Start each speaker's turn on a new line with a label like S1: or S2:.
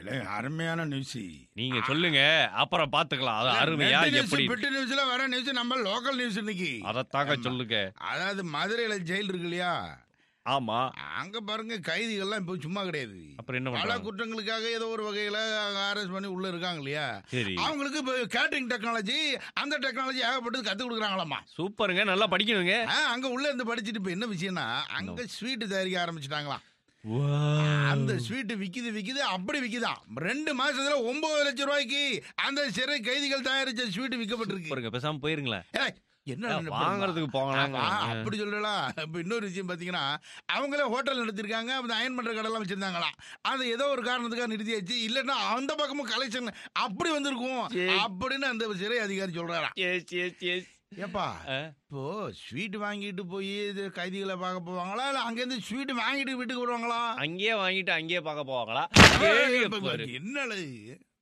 S1: இல்ல, அருமையான நியூஸ்
S2: நீங்க சொல்லுங்க அப்புறம் பாத்துக்கலாம் அது அருமையா எப்படி
S1: பெட்டு நியூஸ்ல வர நியூஸ் நம்ம லோக்கல் நியூஸ் இன்னைக்கு
S2: அதத்தாங்க
S1: ஆமா.
S2: சொல்லுங்க
S1: அதாவது மதுரையில ஜெயில் இருக்கு இல்லையா
S2: ஆமா
S1: அங்க பாருங்க கைதிகள்லாம் இப்போ சும்மா கிடையாது
S2: அப்புறம் என்ன
S1: பல
S2: பண்றாங்க
S1: குற்றங்களுக்காக ஏதோ ஒரு வகையில அரெஸ்ட் பண்ணி உள்ள இருக்காங்க இல்லையா
S2: சரி
S1: அவங்களுக்கு இப்போ கேட்டரிங் டெக்னாலஜி அந்த டெக்னாலஜி ஏகப்பட்டது கத்து கொடுக்குறாங்களாமா
S2: சூப்பருங்க நல்லா படிக்கணுங்க
S1: ஆ, அங்க உள்ள இருந்து படிச்சுட்டு இப்ப என்ன விஷயம்னா அங்க ஸ்வீட் தயாரிக்க ஆரம்பிச்சிட்டாங்களாம் அந்த ஸ்வீட் விக்குது விக்குது அப்படி விக்குதாம் ரெண்டு மாசத்துல ஒன்பது லட்சம் ரூபாய்க்கு அந்த சிறை கைதிகள் தயாரிச்ச ஸ்வீட் விற்கப்பட்டிருக்கு
S2: சூப்பருங்க பேசாம போயிருங்களேன்
S1: ஏய், என்ன
S2: ஏன்
S1: நினைப்பு
S2: வாங்குறதுக்கு போகலாங்க.
S1: ஆ, அப்படி சொல்லலாம் இப்ப இன்னொரு விஷயம் பாத்தீங்கன்னா அவங்களே ஹோட்டல் நடத்திருக்காங்க அந்த அயன் பண்ற கடைலாம் வச்சிருந்தாங்களாம் அது ஏதோ ஒரு காரணத்துக்காக நிறுத்தியாச்சு இல்லன்னா அந்த பக்கமும் கலெக்ஷன் அப்படி வந்திருக்கும்
S2: சரி.
S1: அப்படின்னு அந்த சிறை அதிகாரி சொல்றாராம்
S2: எஸ் எஸ் எஸ்
S1: ஏப்பா இப்போ ஸ்வீட் வாங்கிட்டு போய் இது கைதிகளை பார்க்க போவாங்களா இல்ல அங்கேருந்து ஸ்வீட் வாங்கிட்டு வீட்டுக்கு வருவாங்களா
S2: அங்கேயே வாங்கிட்டு அங்கேயே பார்க்க போவாங்களா
S1: ஏய்,
S2: கேள்வி
S1: இப்ப
S2: பாரு.
S1: என்னல